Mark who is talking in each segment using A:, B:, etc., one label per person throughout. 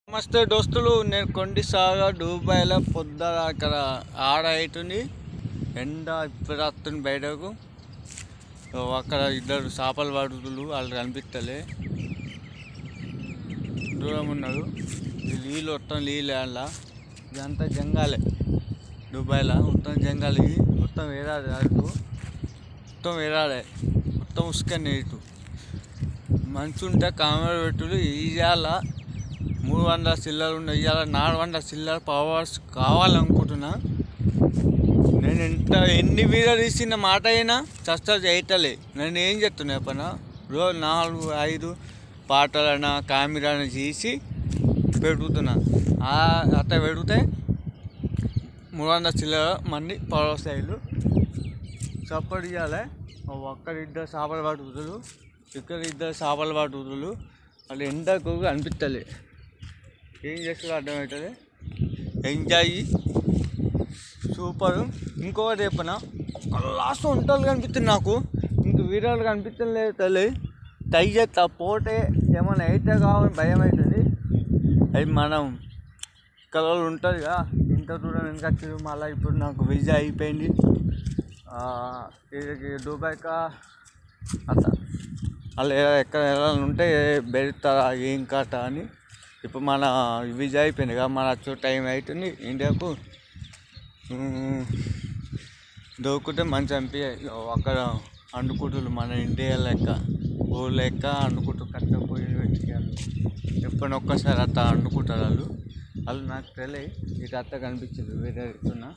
A: నమస్తే దోస్తులు నేను కొండి సాగా దుబాయ్లో పొద్దున అక్కడ ఆడ అవుతుంది ఎండ ఇప్పుడు వస్తుంది బయటకు ఓ అక్కడ ఇద్దరు చేపలు పడుతులు వాళ్ళు కనిపిస్తలే దూరం ఉన్నారు ఈ నీళ్ళు మొత్తం నీళ్ళు అలా ఇదంతా జంగాలే దుబాయ్లో మొత్తం జంగాలి ఇది మొత్తం వేరాడే అటు మొత్తం వేరాడే మొత్తం ఉసుక నీటు మంచి ఉంటే కామెరా పెట్టుడు ఇవాళ మూడు వందల చిల్లర ఉన్నాయి ఇవాళ నాలుగు వందల చిల్లర పవర్స్ కావాలనుకుంటున్నా నేను ఎంత ఎన్ని వీడియో తీసిన మాట అయినా చస్తా చేయటలే నేను ఏం చెప్తున్నా చెప్పనా రోజు నాలుగు ఐదు పాటలైనా కామెరాని తీసి పెడుతున్నా ఆ- అట్లా పెడితే మూడు వందల చిల్లర మంది పవర్ సైడ్లు సపోర్ట్ ఇవ్వాలి ఒక్కడ ఇద్దరు చేపలు పట్టుకుతులు ఇక్కడ ఇద్దరు చేపలు పట్టుకుతులు వాళ్ళు ఎండకు అనిపిస్తలే ఏం చేస్తారో అర్థమవుతుంది ఎంజాయ్ సూపర్ ఇంకొకటి చెప్పనా లాస్ట్ వంటలు కనిపిస్తుంది నాకు ఇంక వీడియోలు కనిపించలేదు తల్లి ట్రై చేస్తా పోతే ఏమైనా అయితే కావాలని భయం అవుతుంది అది మనం కలలు ఉంటుంది కదా ఇంత దూరం వెనక వచ్చి మళ్ళీ ఇప్పుడు నాకు వీజా అయిపోయింది ఆ, ఇది దుబాయ్కా అట్లా వాళ్ళు ఏ- ఎక్కడ వెళ్ళాలని ఉంటే బెడతారా ఏం కథ అని ఇప్పుడు మన వీజా అయిపోయింది కదా మన వచ్చే టైం అవుతుంది ఇండియాకు ఉమ్, దొరికితే మంచి అనిపించాయి అక్కడ అండుకుంటులు మన ఇండియా లెక్క ఊ లెక్క అండుకుంటూ కట్టపోయి పెట్టుకోవాలి ఎప్పుడైనా ఒక్కసారి అట్లా అండుకుంటారు వాళ్ళు వాళ్ళు నాకు తెలియదు ఇటు అత్త కనిపించింది వేరే ఎత్తున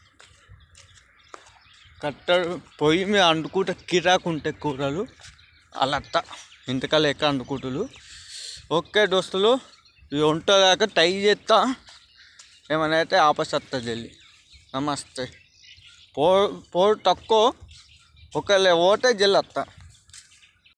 A: కట్టడు పొయ్యి మీద అండుకుంటే కిరాకు ఉంటాయి కూరలు వాళ్ళ అత్త ఇంతకాల లెక్క అండుకుంటులు ఓకే దోస్తులు ఇవి ఉంటుందాక ట్రై చేస్తా ఏమైనా అయితే ఆపస్ వస్తా జల్లి నమస్తే పో పో తక్కువ ఒకవేళ ఓటే జల్లి వస్తా